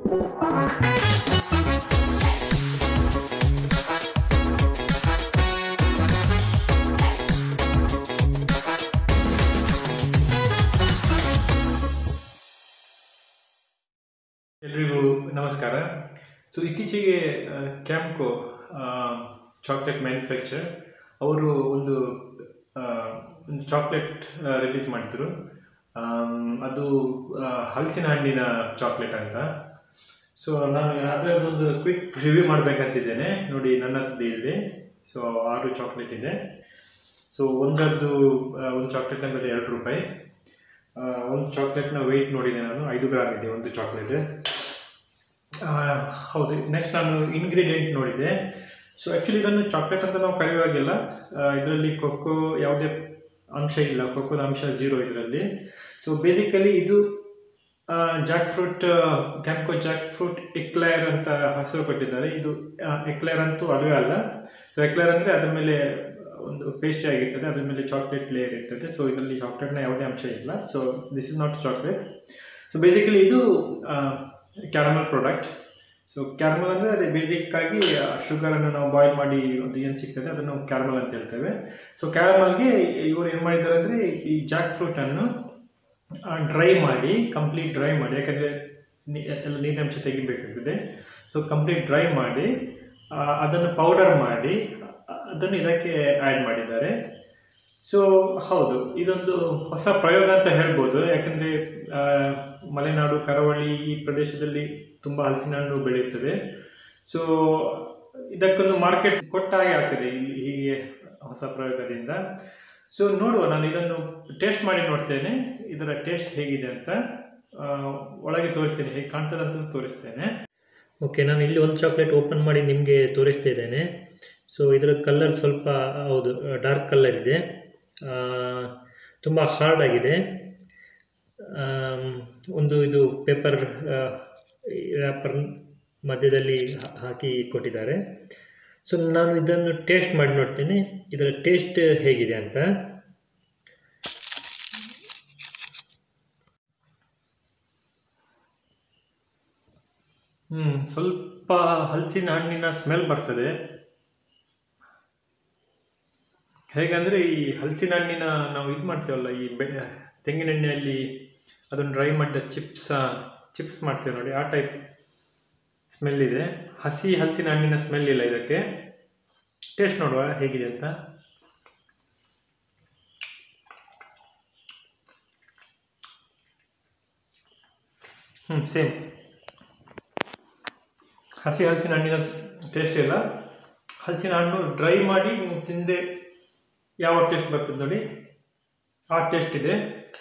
ಎಲ್ರಿಗೂ ನಮಸ್ಕಾರ ಸೊ ಇತ್ತೀಚೆಗೆ ಕ್ಯಾಂಪ್ಕೋ ಚಾಕ್ಲೇಟ್ ಮ್ಯಾನುಫ್ಯಾಕ್ಚರ್ ಅವರು ಒಂದು ಆ, ಒಂದು ಚಾಕ್ಲೇಟ್ ರಿಲೀಸ್ ಮಾಡಿದ್ರು ಆಮ್, ಅದು ಆ, ಹಲಸಿನ ಹಣ್ಣಿನ ಚಾಕ್ಲೇಟ್ ಅಂತ ಸೊ ನಾನು ಅದರದ್ದೊಂದು ಕ್ವಿಕ್ ರಿವ್ಯೂ ಮಾಡಬೇಕಂತಿದ್ದೇನೆ ನೋಡಿ ನನ್ನ ಹತ್ರ ಇದೆ ಸೊ ಆರು ಚಾಕ್ಲೇಟ್ ಇದೆ ಸೊ ಒಂದರದ್ದು ಆ, ಒಂದು ಚಾಕ್ಲೇಟ್ನ ಬೆಲೆ ಎರಡು ರೂಪಾಯಿ ಆ, ಒಂದು ಚಾಕ್ಲೇಟ್ನ ವೆಯ್ಟ್ ನೋಡಿದೆ ನಾನು ಐದು ಗ್ರಾಮ್ ಇದೆ ಒಂದು ಚಾಕ್ಲೇಟ್ ಹೌದು ನೆಕ್ಸ್ಟ್ ನಾನು ಇಂಗ್ರೀಡಿಯೆಂಟ್ ನೋಡಿದೆ ಸೊ ಆ್ಯಕ್ಚುಲಿ ಇದನ್ನು ಚಾಕ್ಲೇಟ್ ಅಂತ ನಾವು ಕರೆಯುವಾಗಿಲ್ಲ ಇದರಲ್ಲಿ ಕೊಕ್ಕೋ ಯಾವುದೇ ಅಂಶ ಇಲ್ಲ ಕೊಕ್ಕೋದ ಅಂಶ ಜೀರೋ ಇದರಲ್ಲಿ ಸೊ ಬೇಸಿಕಲಿ ಇದು jack fruit Campco jack fruit eclair ಅಂತ ಹೆಸರು ಕೊಟ್ಟಿದ್ದಾರೆ ಇದು ಎಕ್ಲೈರ್ ಅಂತೂ ಅದುವೇ ಅಲ್ಲ ಸೊ ಎಕ್ಲೈರ್ ಅಂದರೆ ಅದರ ಮೇಲೆ ಒಂದು ಪೇಸ್ಟ್ರಿ ಆಗಿರ್ತದೆ ಅದ್ರ ಮೇಲೆ ಚಾಕ್ಲೇಟ್ ಲೇಯರ್ ಇರ್ತದೆ ಸೊ ಇದರಲ್ಲಿ ಚಾಕ್ಲೇಟ್ನ ಯಾವುದೇ ಅಂಶ ಇಲ್ಲ so this is not chocolate so basically ಇದು ಕ್ಯಾರಮಲ್ ಪ್ರಾಡಕ್ಟ್ ಸೊ ಕ್ಯಾರಮಲ್ ಅಂದರೆ ಅದೇ ಬೇಸಿಕ್ ಆಗಿ ಶುಗರನ್ನು ನಾವು ಬಾಯ್ಲ್ ಮಾಡಿ ಒಂದು ಏನು ಸಿಗ್ತದೆ ಅದನ್ನು ಕ್ಯಾರಮಲ್ ಅಂತ ಹೇಳ್ತೇವೆ ಸೊ ಕ್ಯಾರಮಲ್ಗೆ ಇವರು ಏನು ಮಾಡಿದ್ದಾರೆ ಅಂದರೆ ಈ ಜಾಕ್ ಫ್ರೂಟನ್ನು ಡ್ರೈ ಮಾಡಿ ಕಂಪ್ಲೀಟ್ ಡ್ರೈ ಮಾಡಿ ಯಾಕಂದರೆ ಎಲ್ಲ ನೀರಿನಂಶ ತೆಗಿಬೇಕಾಗ್ತದೆ ಸೊ ಕಂಪ್ಲೀಟ್ ಡ್ರೈ ಮಾಡಿ ಆ, ಅದನ್ನು ಪೌಡರ್ ಮಾಡಿ ಅ- ಅದನ್ನು ಇದಕ್ಕೆ ಆ್ಯಡ್ ಮಾಡಿದ್ದಾರೆ ಸೊ ಹೌದು ಇದೊಂದು ಹೊಸ ಪ್ರಯೋಗ ಅಂತ ಹೇಳ್ಬೋದು ಯಾಕಂದರೆ ಮಲೆನಾಡು ಕರಾವಳಿ ಈ ಪ್ರದೇಶದಲ್ಲಿ ತುಂಬ ಹಲಸಿನ ಹಣ್ಣು ಬೆಳೆಯುತ್ತದೆ ಸೊ ಇದಕ್ಕೊಂದು ಮಾರ್ಕೆಟ್ ಕೊಟ್ಟ ಹಾಗೆ ಆಗ್ತದೆ ಈ- ಹೀಗೆ ಹೊಸ ಪ್ರಯೋಗದಿಂದ ಸೊ ನೋಡುವ ನಾನು ಇದನ್ನು ಟೇಸ್ಟ್ ಮಾಡಿ ನೋಡ್ತೇನೆ ಇದರ ಟೇಸ್ಟ್ ಹೇಗಿದೆ ಅಂತ ಆ, ಒಳಗೆ ತೋರಿಸ್ತೇನೆ ಹೇಗೆ ಕಾಣ್ತದೆ ಅಂತ ತೋರಿಸ್ತೇನೆ ಓಕೆ ನಾನು ಇಲ್ಲಿ ಒಂದು ಚಾಕ್ಲೇಟ್ ಓಪನ್ ಮಾಡಿ ನಿಮಗೆ ತೋರಿಸ್ತಾ ಇದ್ದೇನೆ ಸೊ ಇದರ ಕಲರ್ ಸ್ವಲ್ಪ ಹೌದು ಡಾರ್ಕ್ ಕಲರ್ ಇದೆ ತುಂಬ ಹಾರ್ಡ್ ಆಗಿದೆ ಆಮ್, ಒಂದು ಇದು ಪೇಪರ್ ರ್ಯಾಪರ್ ಮಧ್ಯದಲ್ಲಿ ಹಾ- ಹಾಕಿ ಕೊಟ್ಟಿದ್ದಾರೆ ಸೊ ನಾನು ಇದನ್ನು ಟೇಸ್ಟ್ ಮಾಡಿ ನೋಡ್ತೇನೆ ಇದರ ಟೇಸ್ಟ್ ಹೇಗಿದೆ ಅಂತ ಹ್ಮ್ ಸ್ವಲ್ಪ ಹಲಸಿನ ಹಣ್ಣಿನ ಸ್ಮೆಲ್ ಬರ್ತದೆ ಹೇಗಂದ್ರೆ ಈ ಹಲಸಿನ ಹಣ್ಣಿನ ನಾವು ಇದು ಮಾಡ್ತೇವಲ್ಲ ಈ ಬೆ ತೆಂಗಿನ ಎಣ್ಣೆಯಲ್ಲಿ ಅದನ್ನು ಡ್ರೈ ಮಾಡಿದ ಚಿಪ್ಸ್ ಚಿಪ್ಸ್ ಮಾಡ್ತೇವೆ ನೋಡಿ ಆ ಟೈಪ್ ಸ್ಮೆಲ್ ಇದೆ ಹಸಿ ಹಲಸಿನ ಹಣ್ಣಿನ ಸ್ಮೆಲ್ ಇಲ್ಲ ಇದಕ್ಕೆ ಟೇಸ್ಟ್ ನೋಡುವ ಹೇಗಿದೆ ಅಂತ ಹ್ಮ್ ಸೇಮ್ ಹಸಿ ಹಲಸಿನ ಹಣ್ಣಿನ ಟೇಸ್ಟ್ ಇಲ್ಲ ಹಲಸಿನ ಹಣ್ಣು ಡ್ರೈ ಮಾಡಿ ನೀವು ತಿಂದೆ ಯಾವ ಟೇಸ್ಟ್ ಬರ್ತದೆ ನೋಡಿ ಆ ಟೇಸ್ಟ್ ಇದೆ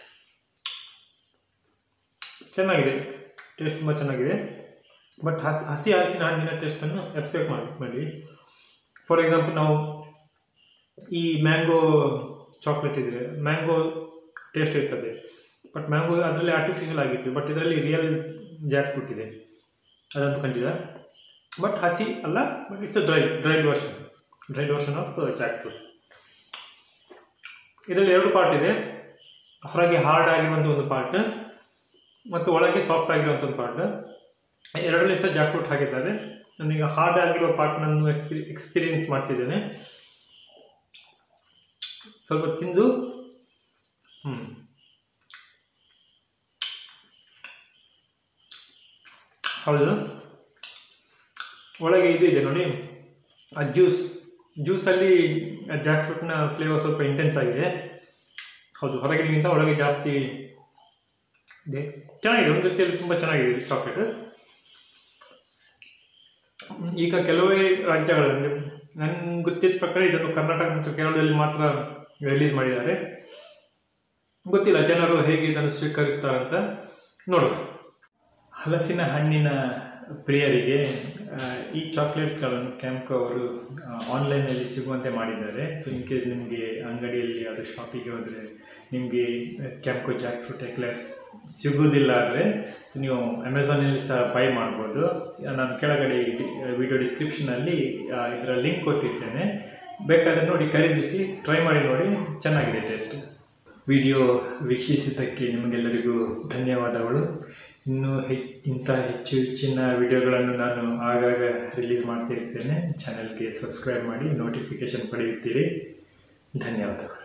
ಚೆನ್ನಾಗಿದೆ ಟೇಸ್ಟ್ ತುಂಬ ಚೆನ್ನಾಗಿದೆ ಬಟ್ ಹಸಿ ಹಲಸಿನ ಹಣ್ಣಿನ ಟೇಸ್ಟನ್ನು ಎಕ್ಸ್ಪೆಕ್ಟ್ ಮಾಡಿ ಮಾಡಿ ಫಾರ್ ಎಕ್ಸಾಂಪಲ್ ನಾವು ಈ ಮ್ಯಾಂಗೋ ಚಾಕ್ಲೇಟ್ ಇದೆ ಮ್ಯಾಂಗೋ ಟೇಸ್ಟ್ ಇರ್ತದೆ ಬಟ್ ಮ್ಯಾಂಗೋ ಅದರಲ್ಲಿ ಆರ್ಟಿಫಿಷಿಯಲ್ ಆಗಿತ್ತು ಬಟ್ ಇದರಲ್ಲಿ ರಿಯಲ್ ಜಾಕ್ ಫ್ರೂಟ್ ಇದೆ ಅದಂತೂ ಖಂಡಿತ ಬಟ್ ಹಸಿ ಅಲ್ಲ but it's a dry dried version dried version of jack fruit ಇದರಲ್ಲಿ ಎರಡು ಪಾರ್ಟ್ ಇದೆ ಹೊರಗೆ ಹಾರ್ಡ್ ಆಗಿರುವಂಥ ಒಂದು ಪಾರ್ಟ್ ಮತ್ತು ಒಳಗೆ ಸಾಫ್ಟ್ ಆಗಿರುವಂಥ ಒಂದು ಪಾರ್ಟ್ ಎರಡರಲ್ಲಿ ಸಹ ಜಾಕ್ ಫ್ರೂಟ್ ಹಾಕಿದ್ದಾರೆ ನಾನೀಗ ಹಾರ್ಡ್ ಆಗಿರುವ ಪಾರ್ಟ್ ನಾನು ಎಕ್ಸ್ಪಿ ಎಕ್ಸ್ಪೀರಿಯನ್ಸ್ ಮಾಡ್ತಿದ್ದೇನೆ ಸ್ವಲ್ಪ ತಿಂದು ಹ್ಞೂ ಹೌದು ಒಳಗೆ ಇದು ಇದೆ ನೋಡಿ ಆ ಜ್ಯೂಸ್ ಜ್ಯೂಸಲ್ಲಿ ಜಾಕ್ ಫ್ರೂಟ್ನ ಫ್ಲೇವರ್ ಸ್ವಲ್ಪ ಇಂಟೆನ್ಸ್ ಆಗಿದೆ ಹೌದು ಹೊರಗಿನಿಂದ ಒಳಗೆ ಜಾಸ್ತಿ ಇದೆ ಚೆನ್ನಾಗಿದೆ ಒಂದು ರೀತಿಯಲ್ಲಿ ತುಂಬ ಚೆನ್ನಾಗಿದೆ ಚಾಕ್ಲೇಟ್ ಈಗ ಕೆಲವೇ ರಾಜ್ಯಗಳಲ್ಲಿ ನನ್ಗೆ ಗೊತ್ತಿದ್ದ ಪ್ರಕಾರ ಇದನ್ನು ಕರ್ನಾಟಕ ಮತ್ತು ಕೇರಳದಲ್ಲಿ ಮಾತ್ರ ರಿಲೀಸ್ ಮಾಡಿದ್ದಾರೆ ಗೊತ್ತಿಲ್ಲ ಜನರು ಹೇಗೆ ಇದನ್ನು ಸ್ವೀಕರಿಸ್ತಾರಂತ ನೋಡುವ ಹಲಸಿನ ಹಣ್ಣಿನ ಪ್ರಿಯರಿಗೆ ಆ, ಈ ಚಾಕ್ಲೇಟ್ಗಳನ್ನು ಕ್ಯಾಂಪ್ಕೋ ಅವರು ಆನ್ಲೈನಲ್ಲಿ ಸಿಗುವಂತೆ ಮಾಡಿದ್ದಾರೆ ಸೊ ಇನ್ ಕೇಸ್ ನಿಮಗೆ ಅಂಗಡಿಯಲ್ಲಿ ಅದು ಶಾಪಿಗೆ ಹೋದರೆ ನಿಮಗೆ ಕ್ಯಾಂಪ್ಕೋ ಜಾಕ್ ಫ್ರೂಟ್ ಎಕ್ಲೇರ್ಸ್ ಸಿಗೋದಿಲ್ಲ ಅಂದರೆ ನೀವು ಅಮೆಝಾನಲ್ಲಿ ಸಹ ಬೈ ಮಾಡ್ಬೋದು ನಾನು ಕೆಳಗಡೆ ವಿಡಿಯೋ ಡಿಸ್ಕ್ರಿಪ್ಷನಲ್ಲಿ ಇದರ ಲಿಂಕ್ ಕೊಟ್ಟಿರ್ತೇನೆ ಬೇಕಾದರೆ ನೋಡಿ ಖರೀದಿಸಿ ಟ್ರೈ ಮಾಡಿ ನೋಡಿ ಚೆನ್ನಾಗಿದೆ ಟೇಸ್ಟ್ ವಿಡಿಯೋ ವೀಕ್ಷಿಸಿದ್ದಕ್ಕೆ ನಿಮಗೆಲ್ಲರಿಗೂ ಧನ್ಯವಾದಗಳು ಇನ್ನೂ ಹೆಚ್ಚು ಇಂಥ ಹೆಚ್ಚು ಹೆಚ್ಚಿನ ವಿಡಿಯೋಗಳನ್ನು ನಾನು ಆಗಾಗ ರಿಲೀಸ್ ಮಾಡ್ತಾ ಇರ್ತೇನೆ ಚಾನೆಲ್ಗೆ ಸಬ್ಸ್ಕ್ರೈಬ್ ಮಾಡಿ ನೋಟಿಫಿಕೇಷನ್ ಪಡೆಯುತ್ತೀರಿ ಧನ್ಯವಾದಗಳು